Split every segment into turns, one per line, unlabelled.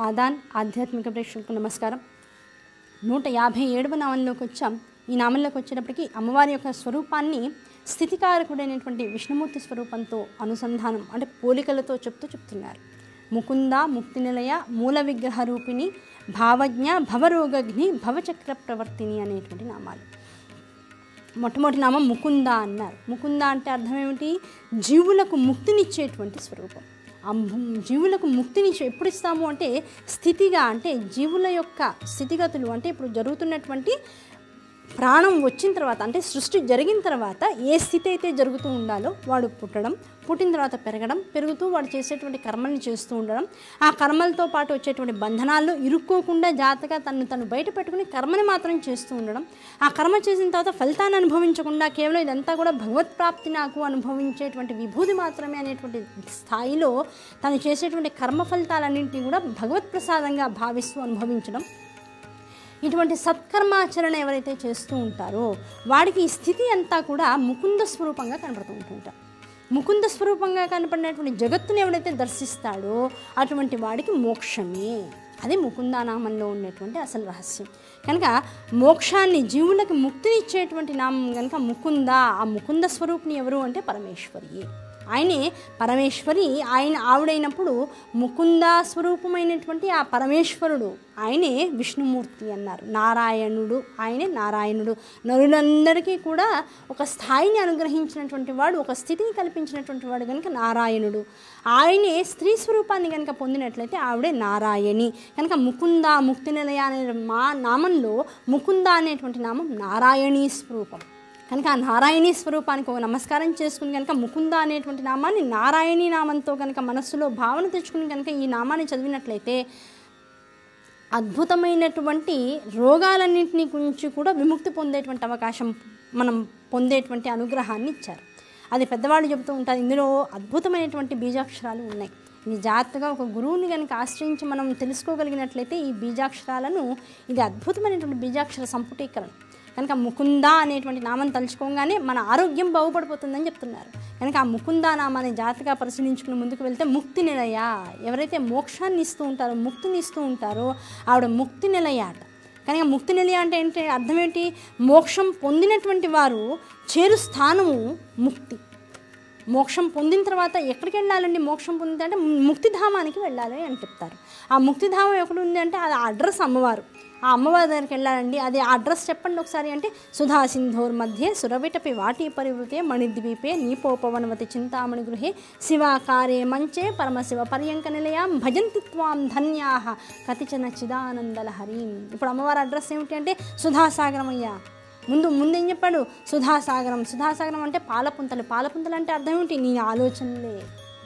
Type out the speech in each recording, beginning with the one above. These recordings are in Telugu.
ఆదాన్ ఆధ్యాత్మిక ప్రేక్షకులకు నమస్కారం నూట యాభై ఏడవ నామంలోకి వచ్చాం ఈ నామంలోకి వచ్చేటప్పటికి అమ్మవారి యొక్క స్వరూపాన్ని స్థితికారకుడైనటువంటి విష్ణుమూర్తి స్వరూపంతో అనుసంధానం అంటే పోలికలతో చెప్తూ చెప్తున్నారు ముకుంద ముక్తి నిలయ మూల విగ్రహ రూపిణి భావజ్ఞ భవరోగగ్ని భవచక్ర ప్రవర్తిని అనేటువంటి నామాలు మొట్టమొదటి నామం ముకుంద అన్నారు ముకుంద అంటే అర్థం ఏమిటి జీవులకు ముక్తినిచ్చేటువంటి స్వరూపం ఆ ము- జీవులకు ముక్తిని ఎప్పుడు ఇస్తాము అంటే స్థితిగా అంటే జీవుల యొక్క స్థితిగతులు అంటే ఇప్పుడు జరుగుతున్నటువంటి ప్రాణం వచ్చిన తర్వాత అంటే సృష్టి జరిగిన తర్వాత ఏ స్థితి అయితే జరుగుతూ ఉండాలో వాడు పుట్టడం పుట్టిన తర్వాత పెరగడం పెరుగుతూ వాడు చేసేటువంటి కర్మల్ని చేస్తూ ఉండడం ఆ కర్మలతో పాటు వచ్చేటువంటి బంధనాల్లో ఇరుక్కోకుండా జాతగా తను తను బయట పెట్టుకుని కర్మని మాత్రం చేస్తూ ఉండడం ఆ కర్మ చేసిన తర్వాత ఫలితాన్ని అనుభవించకుండా కేవలం ఇదంతా కూడా భగవత్ ప్రాప్తి నాకు అనుభవించేటువంటి విభూతి మాత్రమే అనేటువంటి స్థాయిలో తను చేసేటువంటి కర్మ ఫలితాలన్నింటినీ కూడా భగవత్ ప్రసాదంగా భావిస్తూ అనుభవించడం ఇటువంటి సత్కర్మాచరణ ఎవరైతే చేస్తూ ఉంటారో వాడికి ఈ స్థితి అంతా కూడా ముకుంద స్వరూపంగా కనబడుతూ ఉంటుంటారు ముకుంద స్వరూపంగా కనపడినటువంటి జగత్తుని ఎవడైతే దర్శిస్తాడో అటువంటి వాడికి మోక్షమే అది ముకుందానామంలో ఉన్నటువంటి అసలు రహస్యం కనుక మోక్షాన్ని జీవులకు ముక్తినిచ్చేటువంటి నామం కనుక ముకుంద ఆ ముకుంద స్వరూపిణి ఎవరు అంటే పరమేశ్వరి ఆయనే పరమేశ్వరి ఆయన ఆవిడైనప్పుడు ముకుంద స్వరూపమైనటువంటి ఆ పరమేశ్వరుడు ఆయనే విష్ణుమూర్తి అన్నారు నారాయణుడు ఆయనే నారాయణుడు నరులందరికీ కూడా ఒక స్థాయిని అనుగ్రహించినటువంటి వాడు ఒక స్థితిని కల్పించినటువంటి వాడు కనుక నారాయణుడు ఆయనే స్త్రీ స్వరూపాన్ని కనుక పొందినట్లయితే ఆవిడే నారాయణి కనుక ముకుంద ముక్తి నిలయ అనే మా నామంలో ముకుంద అనేటువంటి నామం నారాయణీ స్వరూపం కనుక ఆ నారాయణీ స్వరూపానికి ఒక నమస్కారం చేసుకుని కనుక ముకుంద అనేటువంటి నామాన్ని నారాయణీ నామంతో కనుక మనస్సులో భావన తెచ్చుకుని కనుక ఈ నామాన్ని చదివినట్లయితే అద్భుతమైనటువంటి రోగాలన్నింటినీ గురించి కూడా విముక్తి పొందేటువంటి అవకాశం మనం పొందేటువంటి అనుగ్రహాన్ని ఇచ్చారు అది పెద్దవాళ్ళు చెబుతూ ఉంటారు ఇందులో అద్భుతమైనటువంటి బీజాక్షరాలు ఉన్నాయి ఇది జాగ్రత్తగా ఒక గురువుని కనుక ఆశ్రయించి మనం తెలుసుకోగలిగినట్లయితే ఈ బీజాక్షరాలను ఇది అద్భుతమైనటువంటి బీజాక్షర సంపుటీకరణ కనుక ముకుంద అనేటువంటి నామం తలుచుకోగానే మన ఆరోగ్యం బాగుపడిపోతుందని చెప్తున్నారు కనుక ఆ ముకుంద నామాన్ని జాగ్రత్తగా పరిశీలించుకుని ముందుకు వెళ్తే ముక్తి నిలయ ఎవరైతే మోక్షాన్ని ఇస్తూ ఉంటారో ముక్తిని ఇస్తూ ఉంటారో ఆవిడ ముక్తి నిలయ అట కనుక ముక్తి నిలయ అంటే ఏంటి అర్థం ఏంటి మోక్షం పొందినటువంటి వారు చేరు స్థానము ముక్తి మోక్షం పొందిన తర్వాత ఎక్కడికి వెళ్ళాలండి మోక్షం పొందితే అంటే ముక్తిధామానికి వెళ్ళాలి అని చెప్తారు ఆ ముక్తిధామం ఎక్కడ ఉంది అంటే అది అడ్రస్ అమ్మవారు ఆ అమ్మవారి దగ్గరికి వెళ్ళాలండి అది ఆ అడ్రస్ చెప్పండి ఒకసారి అంటే సుధా సింధోర్ మధ్య సురవిటపి వాటి పరివృతే మణిద్వీపే నీపోపవనవతి చింతామణి గృహే శివాకారే మంచే పరమశివ పర్యంక నిలయాం భజంతి త్వాం ధన్యా కతిచన చిదానందలహరీం ఇప్పుడు అమ్మవారి అడ్రస్ ఏమిటి అంటే సుధాసాగరం అయ్యా ముందు ముందు ఏం చెప్పాడు సుధాసాగరం సుధాసాగరం అంటే పాలపుంతలు పాలపుంతలు అంటే అర్థం ఏమిటి నీ ఆలోచనలే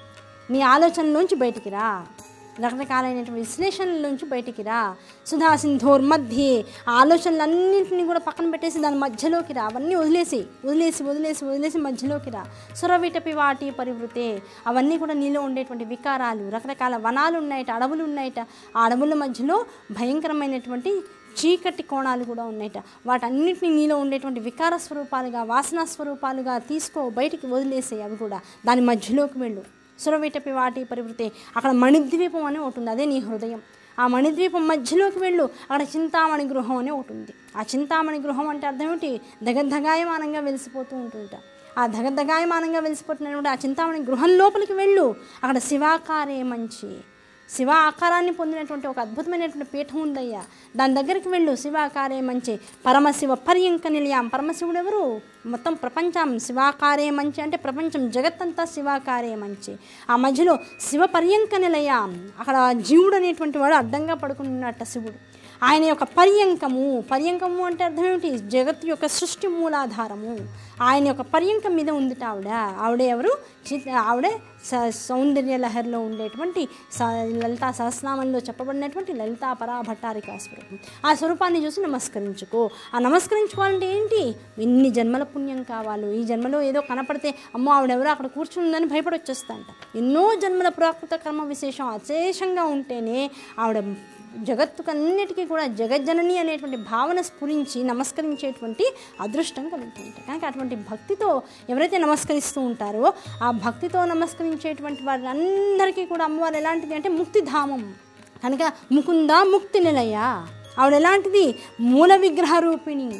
నీ ఆలోచనలోంచి బయటికి రా రకరకాలైనటువంటి విశ్లేషణలోంచి బయటికి రా సుధా సింధోర్ మధ్యే ఆ ఆలోచనలన్నింటినీ కూడా పక్కన పెట్టేసి దాని మధ్యలోకి రా అవన్నీ వదిలేసి వదిలేసి వదిలేసి వదిలేసి మధ్యలోకి రా సురవిటపి వాటి పరివృతే అవన్నీ కూడా నీలో ఉండేటువంటి వికారాలు రకరకాల వనాలు ఉన్నాయట అడవులు ఉన్నాయట ఆ అడవుల మధ్యలో భయంకరమైనటువంటి చీకటి కోణాలు కూడా ఉన్నాయట వాటన్నిటిని నీలో ఉండేటువంటి వికార స్వరూపాలుగా వాసనా స్వరూపాలుగా తీసుకో బయటికి వదిలేసే అవి కూడా దాని మధ్యలోకి వెళ్ళు సురవిటపి వాటి పరివృతే అక్కడ మణిద్వీపం అని ఒకటి ఉంది అదే నీ హృదయం ఆ మణిద్వీపం మధ్యలోకి వెళ్ళు అక్కడ చింతామణి గృహం అని ఒకటి ఉంది ఆ చింతామణి గృహం అంటే అర్థం ఏమిటి దగద్దగాయమానంగా వెలిసిపోతూ ఉంటుంట ఆ దగద్దగాయమానంగా వెలిసిపోతున్నటువంటి ఆ చింతామణి గృహం లోపలికి వెళ్ళు అక్కడ శివాకారే మంచి శివ ఆకారాన్ని పొందినటువంటి ఒక అద్భుతమైనటువంటి పీఠం ఉందయ్యా దాని దగ్గరికి వెళ్ళు శివాకారే మంచి పరమశివ పర్యంక నిలయాం పరమశివుడు ఎవరు మొత్తం ప్రపంచం శివాకారే మంచి అంటే ప్రపంచం జగత్తంతా శివాకారే మంచి ఆ మధ్యలో శివ పర్యంక నిలయాం అక్కడ జీవుడు అనేటువంటి వాడు అడ్డంగా పడుకున్నట్ట శివుడు ఆయన యొక్క పర్యంకము పర్యంకము అంటే అర్థం ఏమిటి జగత్తు యొక్క సృష్టి మూలాధారము ఆయన యొక్క పర్యంకం మీద ఉందిట ఆవిడ ఆవిడ ఎవరు చి- ఆవిడే స- సౌందర్య లహరిలో ఉండేటువంటి స లలితా సహస్రనామంలో చెప్పబడినటువంటి లలితా పరాభట్టారిక స్వరూపం ఆ స్వరూపాన్ని చూసి నమస్కరించుకో ఆ నమస్కరించుకోవాలంటే ఏంటి ఎన్ని జన్మల పుణ్యం కావాలి ఈ జన్మలో ఏదో కనపడితే అమ్మో ఆవిడెవరో అక్కడ కూర్చుందని భయపడి వచ్చేస్తాంట ఎన్నో జన్మల ప్రాకృత కర్మ విశేషం అశేషంగా ఉంటేనే ఆవిడ జగత్తుకన్నిటికీ కూడా జగజ్జనని అనేటువంటి భావన స్ఫురించి నమస్కరించేటువంటి అదృష్టం కలుగుతుంటాయి కనుక అటువంటి భక్తితో ఎవరైతే నమస్కరిస్తూ ఉంటారో ఆ భక్తితో నమస్కరించేటువంటి వారందరికీ కూడా అమ్మవారు ఎలాంటిది అంటే ముక్తిధామం కనుక ముకుంద ముక్తి నిలయ ఆవిడ ఎలాంటిది మూల విగ్రహ రూపిణి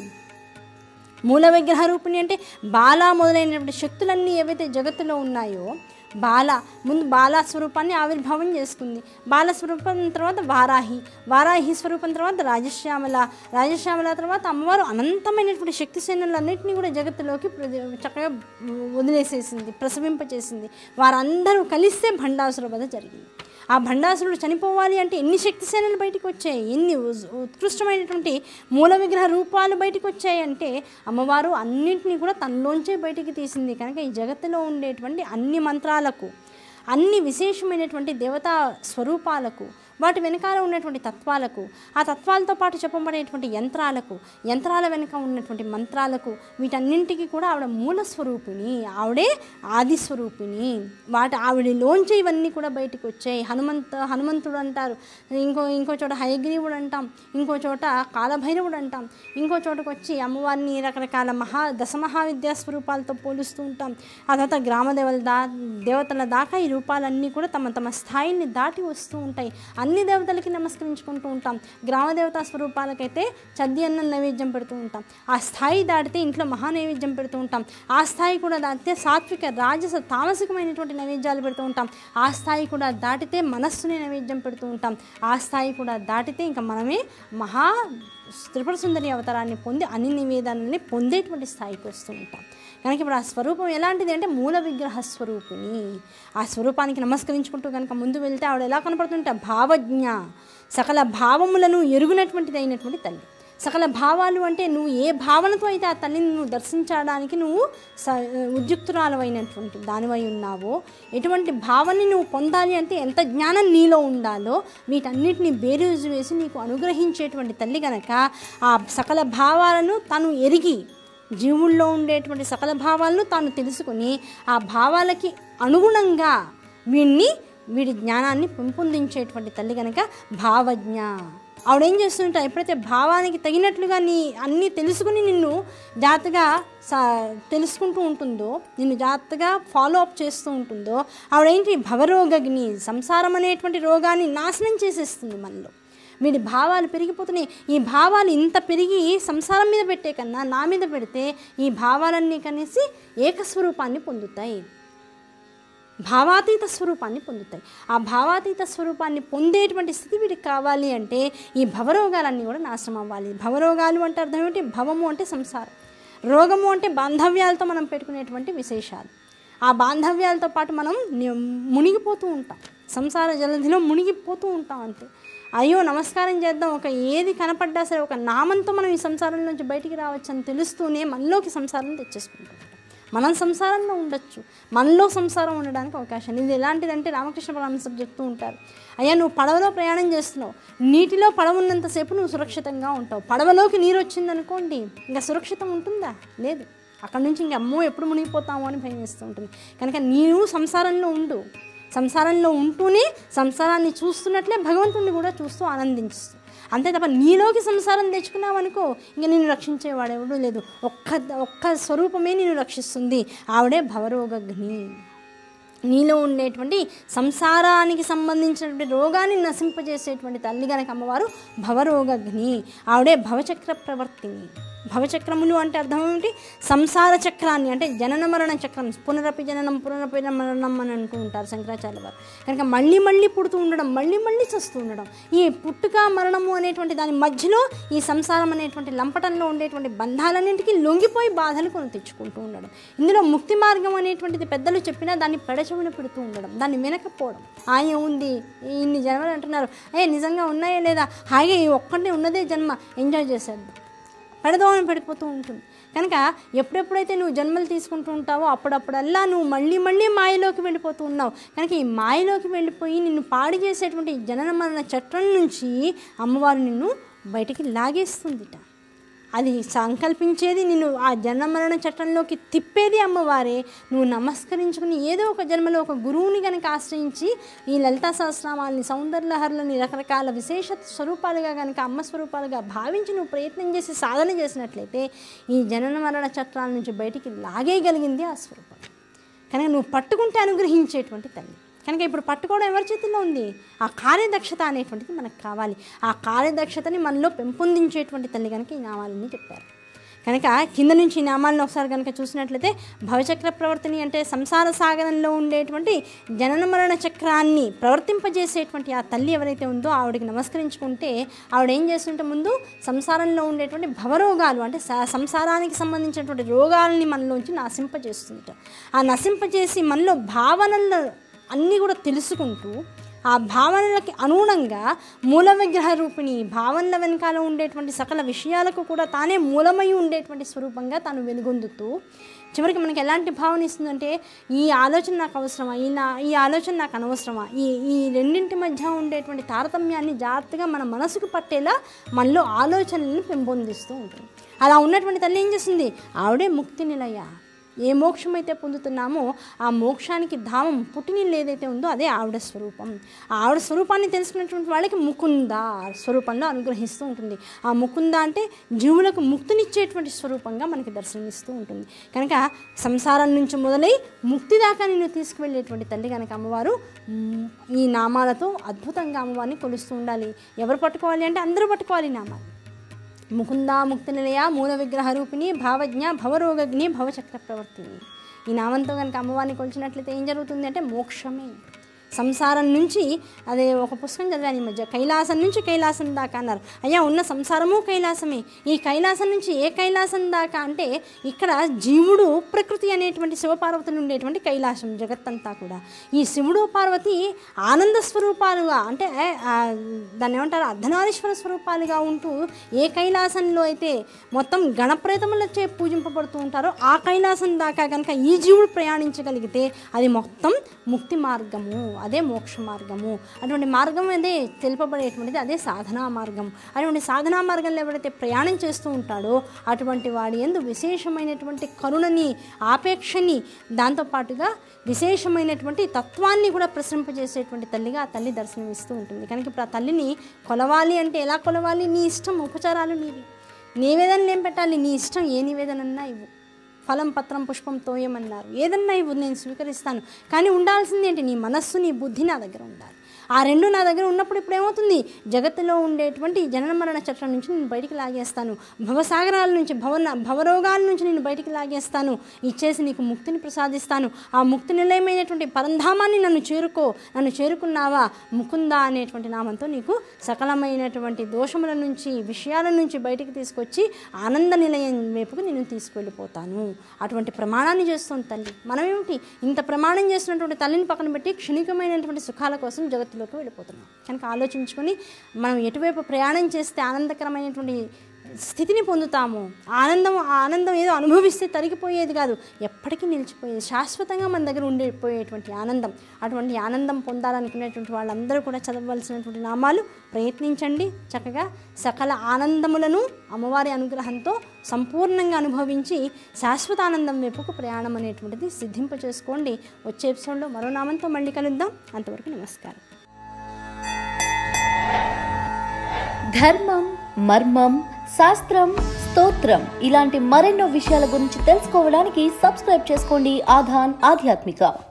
మూల విగ్రహ రూపిణి అంటే బాల మొదలైనటువంటి శక్తులన్నీ ఏవైతే జగత్తులో ఉన్నాయో బాల ముందు బాల స్వరూపాన్ని ఆవిర్భావం చేసుకుంది బాల స్వరూపం తర్వాత వారాహి వారాహి స్వరూపం తర్వాత రాజశ్యామల రాజశ్యామల తర్వాత అమ్మవారు అనంతమైనటువంటి శక్తి సేనలన్నింటినీ కూడా జగత్తులోకి ప్ర- చక్కగా వదిలేసేసింది ప్రసవింపచేసింది వారందరూ కలిస్తే భండాసుర వధ జరిగింది ఆ భండాసురుడు చనిపోవాలి అంటే ఎన్ని శక్తి సేనలు బయటకు వచ్చాయి ఎన్ని ఉజ్- ఉత్కృష్టమైనటువంటి మూల విగ్రహ రూపాలు బయటకు వచ్చాయి అంటే అమ్మవారు అన్నింటినీ కూడా తనలోంచే బయటికి తీసింది కనుక ఈ జగత్తులో ఉండేటువంటి అన్ని మంత్రాలకు అన్ని విశేషమైనటువంటి దేవతా స్వరూపాలకు వాటి వెనకాల ఉన్నటువంటి తత్వాలకు ఆ తత్వాలతో పాటు చెప్పబడేటువంటి యంత్రాలకు యంత్రాల వెనుక ఉన్నటువంటి మంత్రాలకు వీటన్నింటికి కూడా ఆవిడ మూల స్వరూపిణి ఆవిడే ఆది స్వరూపిణి వాటి ఆవిడలోంచి ఇవన్నీ కూడా బయటికి వచ్చాయి హనుమంత హనుమంతుడు అంటారు ఇంకో ఇంకో చోట హయగ్రీవుడు అంటాం ఇంకో చోట కాలభైరవుడు అంటాం ఇంకో చోటకు వచ్చి అమ్మవారిని రకరకాల మహా దశమహావిద్యా స్వరూపాలతో పోలుస్తూ ఉంటాం ఆ తర్వాత గ్రామదేవల దా దేవతల దాకా ఈ రూపాలన్నీ కూడా తమ తమ స్థాయిని దాటి వస్తూ ఉంటాయి అన్ని దేవతలకి నమస్కరించుకుంటూ ఉంటాం గ్రామదేవతా స్వరూపాలకైతే చద్ది అన్నం నైవేద్యం పెడుతూ ఉంటాం ఆ స్థాయి దాటితే ఇంట్లో మహా నైవేద్యం పెడుతూ ఉంటాం ఆ స్థాయి కూడా దాటితే సాత్విక రాజస తామసికమైనటువంటి నైవేద్యాలు పెడుతూ ఉంటాం ఆ స్థాయి కూడా దాటితే మనస్సుని నైవేద్యం పెడుతూ ఉంటాం ఆ స్థాయి కూడా దాటితే ఇంకా మనమే మహా త్రిపుర సుందరి అవతారాన్ని పొంది అన్ని నివేదనల్ని పొందేటువంటి స్థాయికి వస్తూ ఉంటాం కనుక ఇప్పుడు ఆ స్వరూపం ఎలాంటిది అంటే మూల విగ్రహ స్వరూపిణి ఆ స్వరూపానికి నమస్కరించుకుంటూ కనుక ముందు వెళ్తే ఆవిడ ఎలా కనపడుతుంటే భావజ్ఞ సకల భావములను ఎరుగునటువంటిది అయినటువంటి తల్లి సకల భావాలు అంటే నువ్వు ఏ భావనతో అయితే ఆ తల్లిని నువ్వు దర్శించడానికి నువ్వు స ఉద్యుక్తురాలమైనటువంటి దానివై ఉన్నావో ఎటువంటి భావాన్ని నువ్వు పొందాలి అంటే ఎంత జ్ఞానం నీలో ఉండాలో వీటన్నిటిని బేరీజు వేసి నీకు అనుగ్రహించేటువంటి తల్లి గనక ఆ సకల భావాలను తను ఎరిగి జీవుల్లో ఉండేటువంటి సకల భావాలను తాను తెలుసుకుని ఆ భావాలకి అనుగుణంగా వీడిని వీడి జ్ఞానాన్ని పెంపొందించేటువంటి తల్లి కనుక భావజ్ఞ ఆవిడేం చేస్తుంటా ఎప్పుడైతే భావానికి తగినట్లుగా నీ అన్నీ తెలుసుకుని నిన్ను జాగ్రత్తగా సా తెలుసుకుంటూ ఉంటుందో నిన్ను జాగ్రత్తగా ఫాలో అప్ చేస్తూ ఉంటుందో ఆవిడేంటి భవరోగగ్ని సంసారం అనేటువంటి రోగాన్ని నాశనం చేసేస్తుంది మనలో వీడి భావాలు పెరిగిపోతున్నాయి ఈ భావాలు ఇంత పెరిగి సంసారం మీద పెట్టే కన్నా నా మీద పెడితే ఈ భావాలన్నీ కనేసి ఏకస్వరూపాన్ని పొందుతాయి భావాతీత స్వరూపాన్ని పొందుతాయి ఆ భావాతీత స్వరూపాన్ని పొందేటువంటి స్థితి వీడికి కావాలి అంటే ఈ భవరోగాలన్నీ కూడా నాశనం అవ్వాలి భవరోగాలు అంటే అర్థం ఏంటి భవము అంటే సంసారం రోగము అంటే బాంధవ్యాలతో మనం పెట్టుకునేటువంటి విశేషాలు ఆ బాంధవ్యాలతో పాటు మనం ని- మునిగిపోతూ ఉంటాం సంసార జలధిలో మునిగిపోతూ ఉంటాం అంతే అయ్యో నమస్కారం చేద్దాం ఒక ఏది కనపడ్డా సరే ఒక నామంతో మనం ఈ సంసారం నుంచి బయటికి రావచ్చు అని తెలుస్తూనే మనలోకి సంసారం తెచ్చేసుకుంటాం మనం సంసారంలో ఉండొచ్చు మనలో సంసారం ఉండడానికి అవకాశం ఇది ఎలాంటిదంటే రామకృష్ణ పరమహంస చెప్తూ ఉంటారు అయ్యా నువ్వు పడవలో ప్రయాణం చేస్తున్నావు నీటిలో పడవ ఉన్నంతసేపు నువ్వు సురక్షితంగా ఉంటావు పడవలోకి నీరు వచ్చిందనుకోండి ఇంకా సురక్షితం ఉంటుందా లేదు అక్కడ నుంచి ఇంక అమ్మో ఎప్పుడు మునిగిపోతామో అని భయం వేస్తూ ఉంటుంది కనుక నీవు సంసారంలో ఉండు సంసారంలో ఉంటూనే సంసారాన్ని చూస్తున్నట్లే భగవంతుడిని కూడా చూస్తూ ఆనందించు అంతే తప్ప నీలోకి సంసారం తెచ్చుకున్నావు అనుకో ఇంక నిన్ను రక్షించేవాడెవడూ లేదు ఒక్క ఒక్క స్వరూపమే నిన్ను రక్షిస్తుంది ఆవిడే భవరోగగ్ని నీలో ఉండేటువంటి సంసారానికి సంబంధించినటువంటి రోగాన్ని నశింపజేసేటువంటి తల్లి గనక అమ్మవారు భవరోగగ్ని ఆవిడే భవచక్ర ప్రవర్తిని భవచక్రములు అంటే అర్థం ఏమిటి సంసార చక్రాన్ని అంటే జనన మరణ చక్రం పునరపి జననం పునరపి మరణం అని అంటూ ఉంటారు శంకరాచార్య వారు కనుక మళ్ళీ మళ్ళీ పుడుతూ ఉండడం మళ్ళీ మళ్ళీ చస్తూ ఉండడం ఈ పుట్టుక మరణము అనేటువంటి దాని మధ్యలో ఈ సంసారం అనేటువంటి లంపటంలో ఉండేటువంటి బంధాలన్నింటికి లొంగిపోయి బాధలు కొని తెచ్చుకుంటూ ఉండడం ఇందులో ముక్తి మార్గం అనేటువంటిది పెద్దలు చెప్పినా దాన్ని పెడచెవిన పెడుతూ ఉండడం దాన్ని వినకపోవడం ఆయన ఉంది ఇన్ని జన్మలు అంటున్నారు ఏ నిజంగా ఉన్నాయా లేదా హాయిగా ఈ ఒక్కటే ఉన్నదే జన్మ ఎంజాయ్ చేసేద్దాం పెడదామని పడిపోతూ ఉంటుంది కనుక ఎప్పుడెప్పుడైతే నువ్వు జన్మలు తీసుకుంటూ ఉంటావో అప్పుడప్పుడల్లా నువ్వు మళ్ళీ మళ్ళీ మాయలోకి వెళ్ళిపోతూ ఉన్నావు కనుక ఈ మాయలోకి వెళ్ళిపోయి నిన్ను పాడు చేసేటువంటి ఈ జనన మరణ చట్టం నుంచి అమ్మవారు నిన్ను బయటికి లాగేస్తుందిట అది సంకల్పించేది నిన్ను ఆ జన్మ మరణ చట్టంలోకి తిప్పేది అమ్మవారే నువ్వు నమస్కరించుకుని ఏదో ఒక జన్మలో ఒక గురువుని కనుక ఆశ్రయించి ఈ లలితా సహస్రనామాలని సౌందర్యలహరులని రకరకాల విశేష స్వరూపాలుగా కనుక అమ్మ స్వరూపాలుగా భావించి నువ్వు ప్రయత్నం చేసి సాధన చేసినట్లయితే ఈ జనన మరణ చట్టాల నుంచి బయటికి లాగేయగలిగింది ఆ స్వరూపం కనుక నువ్వు పట్టుకుంటే అనుగ్రహించేటువంటి తల్లి కనుక ఇప్పుడు పట్టుకోవడం ఎవరి చేతుల్లో ఉంది ఆ కార్యదక్షత అనేటువంటిది మనకు కావాలి ఆ కార్యదక్షతని మనలో పెంపొందించేటువంటి తల్లి కనుక ఈ నామాలని చెప్పారు కనుక కింద నుంచి ఈ నామాలను ఒకసారి కనుక చూసినట్లయితే భవచక్ర ప్రవర్తని అంటే సంసార సాగరంలో ఉండేటువంటి జనన మరణ చక్రాన్ని ప్రవర్తింపజేసేటువంటి ఆ తల్లి ఎవరైతే ఉందో ఆవిడకి నమస్కరించుకుంటే ఆవిడ ఏం చేస్తుంటే ముందు సంసారంలో ఉండేటువంటి భవరోగాలు అంటే స- సంసారానికి సంబంధించినటువంటి రోగాలని మనలోంచి నశింపజేస్తుంట ఆ నశింపజేసి మనలో భావనలు అన్నీ కూడా తెలుసుకుంటూ ఆ భావనలకి అనుగుణంగా మూల విగ్రహ రూపిణి భావనల వెనకాల ఉండేటువంటి సకల విషయాలకు కూడా తానే మూలమై ఉండేటువంటి స్వరూపంగా తాను వెలుగొందుతూ చివరికి మనకి ఎలాంటి భావన ఇస్తుందంటే ఈ ఆలోచన నాకు అవసరమా ఈ నా ఈ ఆలోచన నాకు అనవసరమా ఈ ఈ రెండింటి మధ్య ఉండేటువంటి తారతమ్యాన్ని జాగ్రత్తగా మన మనసుకు పట్టేలా మనలో ఆలోచనలను పెంపొందిస్తూ ఉంటుంది అలా ఉన్నటువంటి తల్లి ఏం చేస్తుంది ఆవిడే ముక్తి నిలయ ఏ మోక్షం అయితే పొందుతున్నామో ఆ మోక్షానికి ధామం పుట్టినిల్లు ఏదైతే ఉందో అదే ఆవిడ స్వరూపం ఆ ఆవిడ స్వరూపాన్ని తెలుసుకున్నటువంటి వాళ్ళకి ముకుంద స్వరూపంలో అనుగ్రహిస్తూ ఉంటుంది ఆ ముకుంద అంటే జీవులకు ముక్తినిచ్చేటువంటి స్వరూపంగా మనకి దర్శనమిస్తూ ఉంటుంది కనుక సంసారం నుంచి మొదలై ముక్తి దాకా నిన్ను తీసుకువెళ్ళేటువంటి తల్లి కనుక అమ్మవారు మ్, ఈ నామాలతో అద్భుతంగా అమ్మవారిని కొలుస్తూ ఉండాలి ఎవరు పట్టుకోవాలి అంటే అందరూ పట్టుకోవాలి ఈ నామాలు ముకుందా ముక్తి నిలయ మూల విగ్రహ రూపిణి భావజ్ఞ భవరోగగ్ని భవచక్ర ప్రవర్తిని ఈ నామంతో కనుక అమ్మవారిని కొలిచినట్లయితే ఏం జరుగుతుంది అంటే మోక్షమే సంసారం నుంచి అదే ఒక పుస్తకం చదివాను ఈ మధ్య కైలాసం నుంచి కైలాసం దాకా అన్నారు అయ్యా ఉన్న సంసారము కైలాసమే ఈ కైలాసం నుంచి ఏ కైలాసం దాకా అంటే ఇక్కడ జీవుడు ప్రకృతి అనేటువంటి శివపార్వతులు ఉండేటువంటి కైలాసం జగత్తంతా కూడా ఈ శివుడు పార్వతి ఆనంద స్వరూపాలుగా అంటే ఆ, దాన్ని ఏమంటారు అర్ధనారీశ్వర స్వరూపాలుగా ఉంటూ ఏ కైలాసంలో అయితే మొత్తం గణప్రేతములచే పూజింపబడుతూ ఉంటారో ఆ కైలాసం దాకా కనుక ఈ జీవుడు ప్రయాణించగలిగితే అది మొత్తం ముక్తి మార్గము అదే మోక్ష మార్గము అటువంటి మార్గం అదే తెలుపబడేటువంటిది అదే సాధనా మార్గం అటువంటి సాధనా మార్గంలో ఎవరైతే ప్రయాణం చేస్తూ ఉంటాడో అటువంటి వాడి ఎందు విశేషమైనటువంటి కరుణని ఆపేక్షని దాంతోపాటుగా విశేషమైనటువంటి తత్వాన్ని కూడా ప్రసరింపజేసేటువంటి తల్లిగా ఆ తల్లి దర్శనమిస్తూ ఉంటుంది కనుక ఇప్పుడు ఆ తల్లిని కొలవాలి అంటే ఎలా కొలవాలి నీ ఇష్టం ఉపచారాలు నీవి నివేదనలు ఏం పెట్టాలి నీ ఇష్టం ఏ నివేదనన్నా ఇవ్వు ఫలం పత్రం పుష్పం తోయమన్నారు ఏదన్నా ఇవ్వు నేను స్వీకరిస్తాను కానీ ఉండాల్సింది ఏంటి నీ మనస్సు నీ బుద్ధి నా దగ్గర ఉండాలి ఆ రెండు నా దగ్గర ఉన్నప్పుడు ఇప్పుడు ఏమవుతుంది జగత్తులో ఉండేటువంటి ఈ జనన మరణ చట్టం నుంచి నేను బయటికి లాగేస్తాను భవసాగరాల నుంచి భవన భవరోగాల నుంచి నేను బయటికి లాగేస్తాను ఇచ్చేసి నీకు ముక్తిని ప్రసాదిస్తాను ఆ ముక్తి నిలయమైనటువంటి పరంధామాన్ని నన్ను చేరుకో నన్ను చేరుకున్నావా ముకుంద అనేటువంటి నామంతో నీకు సకలమైనటువంటి దోషముల నుంచి విషయాల నుంచి బయటికి తీసుకొచ్చి ఆనంద నిలయం వైపుకు నేను తీసుకువెళ్ళిపోతాను అటువంటి ప్రమాణాన్ని చేస్తుంది తల్లి మనం ఏమిటి ఇంత ప్రమాణం చేస్తున్నటువంటి తల్లిని పక్కన పెట్టి క్షణికమైనటువంటి సుఖాల కోసం జగత్తులోకి వెళ్ళిపోతున్నాం కనుక ఆలోచించుకొని మనం ఎటువైపు ప్రయాణం చేస్తే ఆనందకరమైనటువంటి స్థితిని పొందుతాము ఆనందం ఆ ఆనందం ఏదో అనుభవిస్తే తరిగిపోయేది కాదు ఎప్పటికీ నిలిచిపోయేది శాశ్వతంగా మన దగ్గర ఉండిపోయేటువంటి ఆనందం అటువంటి ఆనందం పొందాలనుకునేటువంటి వాళ్ళందరూ కూడా చదవలసినటువంటి నామాలు ప్రయత్నించండి చక్కగా సకల ఆనందములను అమ్మవారి అనుగ్రహంతో సంపూర్ణంగా అనుభవించి శాశ్వత ఆనందం వైపుకు ప్రయాణం అనేటువంటిది సిద్ధింప చేసుకోండి వచ్చే ఎపిసోడ్లో మరో నామంతో మళ్ళీ కలుద్దాం అంతవరకు నమస్కారం
ధర్మం మర్మం శాస్త్రం స్తోత్రం ఇలాంటి మరెన్నో విషయాల గురించి తెలుసుకోవడానికి సబ్స్క్రైబ్ చేసుకోండి ఆధాన్ ఆధ్యాత్మిక